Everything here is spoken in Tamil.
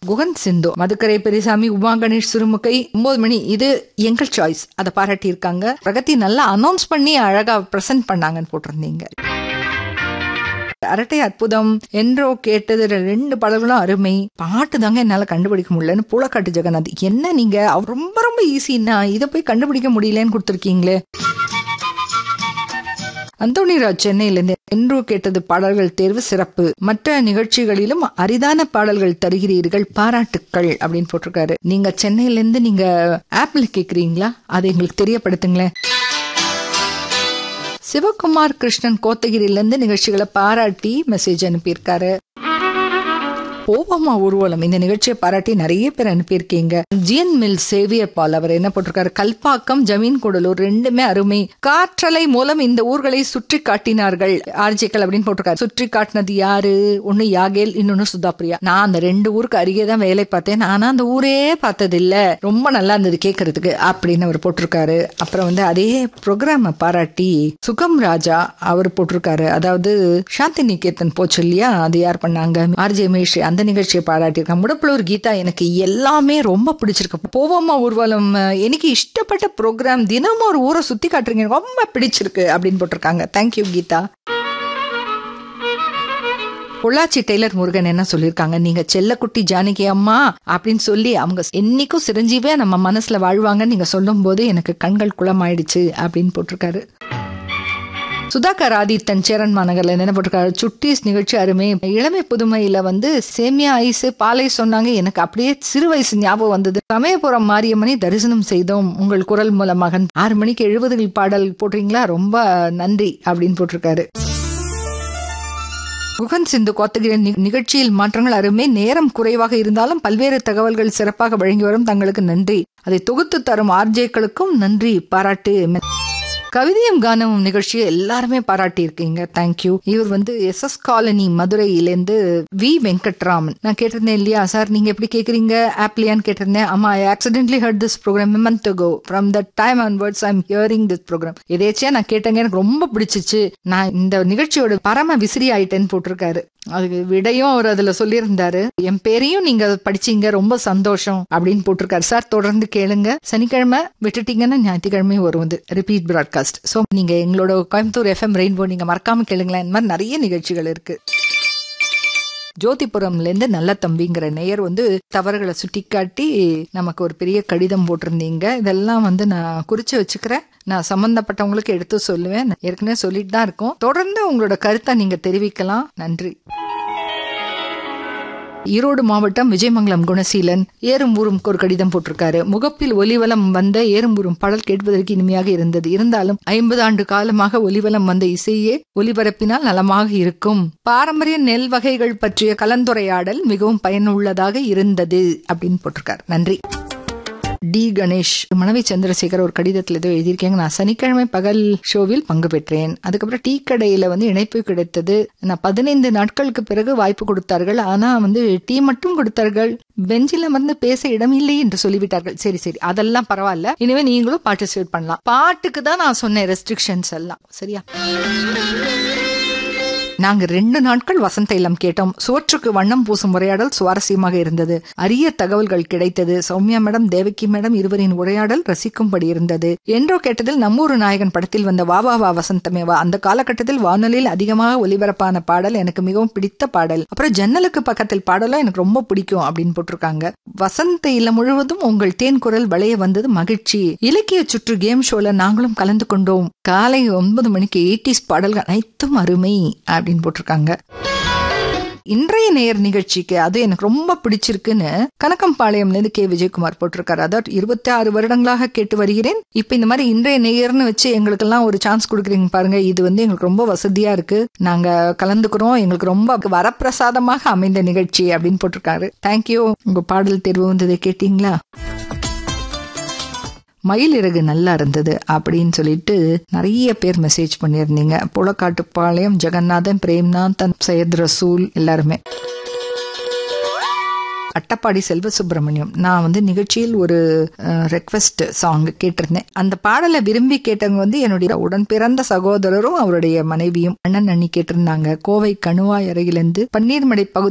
குகன் சிந்து மதுக்கரை பெரியசாமி உமா கணேஷ் சிறுமுகை ஒன்பது மணி இது எங்கள் சாய்ஸ் அதை பாராட்டி இருக்காங்க பிரகதி நல்லா அனௌன்ஸ் பண்ணி அழகா பிரசன்ட் பண்ணாங்கன்னு போட்டிருந்தீங்க அரட்டை அற்புதம் என்றோ கேட்டது ரெண்டு பாடல்களும் அருமை பாட்டு தாங்க என்னால கண்டுபிடிக்க முடியலன்னு பூலக்காட்டு ஜெகநாத் என்ன நீங்க அவ- ரொம்ப ரொம்ப ஈஸின்னா இதை போய் கண்டுபிடிக்க முடியலன்னு கொடுத்துருக்கீங்களே அந்தோணிராஜ் சென்னையிலிருந்து என்றோ கேட்டது பாடல்கள் தேர்வு சிறப்பு மற்ற நிகழ்ச்சிகளிலும் அரிதான பாடல்கள் தருகிறீர்கள் பாராட்டுக்கள் அப்படின்னு போட்டிருக்காரு நீங்க சென்னையில இருந்து நீங்க ஆப்ல கேக்குறீங்களா அதை எங்களுக்கு தெரியப்படுத்துங்களேன் சிவகுமார் கிருஷ்ணன் கோத்தகிரில இருந்து நிகழ்ச்சிகளை பாராட்டி மெசேஜ் அனுப்பியிருக்காரு போவோமா ஊர்வலம் இந்த நிகழ்ச்சியை பாராட்டி நிறைய பேர் அனுப்பியிருக்கீங்க ஜிஎன் மில் சேவியர் பால் அவர் என்ன போட்டிருக்காரு கல்பாக்கம் ஜமீன் கூடலூர் ரெண்டுமே அருமை காற்றலை மூலம் இந்த ஊர்களை சுற்றி காட்டினார்கள் ஆர்ஜேக்கள் அப்படின்னு போட்டிருக்காரு சுற்றி காட்டினது யாரு ஒன்னு யாகேல் இன்னொன்னு சுதாப்ரியா நான் அந்த ரெண்டு ஊருக்கு அருகே தான் வேலை பார்த்தேன் ஆனா அந்த ஊரே பார்த்தது இல்ல ரொம்ப நல்லா இருந்தது கேட்கறதுக்கு அப்படின்னு அவர் போட்டிருக்காரு அப்புறம் வந்து அதே ப்ரோக்ராம பாராட்டி சுகம் ராஜா அவர் போட்டிருக்காரு அதாவது சாந்தி நிகேதன் போச்சு இல்லையா அது யார் பண்ணாங்க ஆர்ஜே மேஷ் அந்த நிகழ்ச்சியை பாராட்டியிருக்காங்க முடப்புலூர் கீதா எனக்கு எல்லாமே ரொம்ப பிடிச்சிருக்கு போவோமா ஊர்வலம் அஹ், எனக்கு இஷ்டப்பட்ட ப்ரோக்ராம் தினமும் ஒரு ஊரை சுத்தி காட்டுறீங்க எனக்கு ரொம்ப பிடிச்சிருக்கு அப்படின்னு போட்டிருக்காங்க தேங்க்யூ கீதா பொள்ளாச்சி டெய்லர் முருகன் என்ன சொல்லியிருக்காங்க நீங்க செல்லக்குட்டி ஜானகி அம்மா அப்படின்னு சொல்லி அவங்க என்னைக்கும் சிரஞ்சீவியா நம்ம மனசுல வாழ்வாங்கன்னு நீங்க சொல்லும் போது எனக்கு கண்கள் குளமாயிடுச்சு அப்படின்னு போட்டிருக்காரு சுதாகர் ஆதித்தன் சேரன் மாநகர்ல என்ன போட்டிருக்காரு சுட்டீஸ் நிகழ்ச்சி அருமை இளமை புதுமையில வந்து சேமியா ஐஸ் பாலை சொன்னாங்க எனக்கு அப்படியே சிறு வயசு ஞாபகம் வந்தது சமயபுரம் மாரியம்மனை தரிசனம் செய்தோம் உங்கள் குரல் மூலமாக ஆறு மணிக்கு எழுபதுகள் பாடல் போடுறீங்களா ரொம்ப நன்றி அப்படின்னு போட்டிருக்காரு குகன் சிந்து கோத்தகிரி நி- நிகழ்ச்சியில் மாற்றங்கள் அருமை நேரம் குறைவாக இருந்தாலும் பல்வேறு தகவல்கள் சிறப்பாக வழங்கி வரும் தங்களுக்கு நன்றி அதை தொகுத்து தரும் ஆர்ஜேக்களுக்கும் நன்றி பாராட்டு கவிதையும் கானமும் நிகழ்ச்சியை எல்லாருமே பாராட்டி இருக்கீங்க தேங்க்யூ இவர் வந்து எஸ் எஸ் காலனி மதுரையிலேருந்து வி வெங்கட்ராமன் நான் கேட்டிருந்தேன் இல்லையா சார் நீங்க எப்படி கேக்குறீங்க ஆப்லியான்னு கேட்டிருந்தேன் ஆமா I accidentally heard this programme month go from the time onwards I'm hearing this programme எதேச்சியா நான் கேட்டேங்க எனக்கு ரொம்ப பிடிச்சிச்சு நான் இந்த நிகழ்ச்சியோட பரம விசிறி ஆயிட்டேன்னு போட்டிருக்காரு அதுக்கு விடையும் அவர் அதுல சொல்லியிருந்தாரு என் பேரையும் நீங்க படிச்சீங்க ரொம்ப சந்தோஷம் அப்படின்னு போட்டிருக்காரு சார் தொடர்ந்து கேளுங்க சனிக்கிழமை விட்டுட்டீங்கன்னா ஞாயிற்றுக்கிழமை வரும் இது ரிப்பீட் பிராட்காஸ்ட் ஸோ நீங்க எங்களோட கோயம்புத்தூர் எஃப்எம் ரெயின்போ நீங்க மறக்காம கேளுங்களேன் இந்த மாதிரி நிறைய நிகழ்ச்சிகள் இருக்கு ஜோதிபுரம்ல இருந்து நல்ல தம்பிங்கிற நேயர் வந்து தவறுகளை சுட்டிக்காட்டி நமக்கு ஒரு பெரிய கடிதம் போட்டிருந்தீங்க இதெல்லாம் வந்து நான் குறிச்சு வச்சுக்கிறேன் நான் சம்பந்தப்பட்டவங்களுக்கு எடுத்து சொல்லுவேன் ஏற்கனவே சொல்லிட்டு தான் இருக்கோம் தொடர்ந்து உங்களோட கருத்தை நீங்க தெரிவிக்கலாம் நன்றி ஈரோடு மாவட்டம் விஜயமங்கலம் குணசீலன் ஏறும் ஊரும் ஒரு கடிதம் போட்டிருக்காரு முகப்பில் ஒலிவலம் வந்த ஏறும் ஊரும் பாடல் கேட்பதற்கு இனிமையாக இருந்தது இருந்தாலும் ஐம்பது ஆண்டு காலமாக ஒலிவலம் வந்த இசையே ஒலிபரப்பினால் நலமாக இருக்கும் பாரம்பரிய நெல் வகைகள் பற்றிய கலந்துரையாடல் மிகவும் பயனுள்ளதாக இருந்தது அப்படின்னு போட்டிருக்காரு நன்றி டி கணேஷ் மனைவி சந்திரசேகர் ஒரு கடிதத்தில் ஏதோ எழுதியிருக்கேங்க நான் சனிக்கிழமை பகல் ஷோவில் பங்கு பெற்றேன் அதுக்கப்புறம் டீ கடையில வந்து இணைப்பு கிடைத்தது நான் பதினைந்து நாட்களுக்கு பிறகு வாய்ப்பு கொடுத்தார்கள் ஆனா வந்து டீ மட்டும் கொடுத்தார்கள் பெஞ்சில் அமர்ந்து பேச இடம் இல்லை என்று சொல்லிவிட்டார்கள் சரி சரி அதெல்லாம் பரவாயில்ல இனிமே நீங்களும் பார்ட்டிசிபேட் பண்ணலாம் பாட்டுக்கு தான் நான் சொன்னேன் ரெஸ்ட்ரிக்ஷன்ஸ் எல்லாம் சரியா நாங்க ரெண்டு நாட்கள் வசந்த இல்லம் கேட்டோம் சோற்றுக்கு வண்ணம் பூசும் உரையாடல் சுவாரஸ்யமாக இருந்தது அரிய தகவல்கள் கிடைத்தது சௌமியா மேடம் தேவகி மேடம் இருவரின் உரையாடல் ரசிக்கும்படி இருந்தது என்றோ கேட்டதில் நம்மூரு நாயகன் படத்தில் வந்த வா வா வா வசந்தமே வா அந்த காலகட்டத்தில் வானொலியில் அதிகமாக ஒலிபரப்பான பாடல் எனக்கு மிகவும் பிடித்த பாடல் அப்புறம் ஜன்னலுக்கு பக்கத்தில் பாடலும் எனக்கு ரொம்ப பிடிக்கும் அப்படின்னு போட்டிருக்காங்க வசந்த இல்லம் முழுவதும் உங்கள் தேன் குரல் வளைய வந்தது மகிழ்ச்சி இலக்கிய சுற்று கேம் ஷோல நாங்களும் கலந்து கொண்டோம் காலை ஒன்பது மணிக்கு எயிட்டிஸ் பாடல்கள் அனைத்தும் அருமை அப்படின்னு போட்டிருக்காங்க இன்றைய நேயர் நிகழ்ச்சிக்கு அது எனக்கு ரொம்ப பிடிச்சிருக்குன்னு கனக்கம்பாளையம்ல இருந்து கே விஜயகுமார் போட்டிருக்காரு அதாவது இருபத்தி ஆறு வருடங்களாக கேட்டு வருகிறேன் இப்ப இந்த மாதிரி இன்றைய நேயர்னு வச்சு எங்களுக்கெல்லாம் ஒரு சான்ஸ் கொடுக்குறீங்க பாருங்க இது வந்து எங்களுக்கு ரொம்ப வசதியா இருக்கு நாங்க கலந்துக்கிறோம் எங்களுக்கு ரொம்ப வரப்பிரசாதமாக அமைந்த நிகழ்ச்சி அப்படின்னு போட்டிருக்காரு தேங்க்யூ உங்க பாடல் தேர்வு வந்ததை கேட்டீங்களா மயில் இறகு நல்லா இருந்தது அப்படின்னு சொல்லிட்டு நிறைய பேர் மெசேஜ் பண்ணியிருந்தீங்க புலக்காட்டுப்பாளையம் ஜெகநாதன் பிரேம்நாதன் சையத் ரசூல் எல்லாருமே அட்டப்பாடி செல்வ சுப்பிரமணியம் நான் வந்து நிகழ்ச்சியில் ஒரு ரெக்வெஸ்ட் சாங் கேட்டிருந்தேன் அந்த பாடலை விரும்பி கேட்டவங்க வந்து என்னுடைய உடன் பிறந்த சகோதரரும் அவருடைய மனைவியும் அண்ணன் அண்ணி கேட்டிருந்தாங்க கோவை கணுவாய் அருகிலிருந்து பன்னீர்மடை பகுதி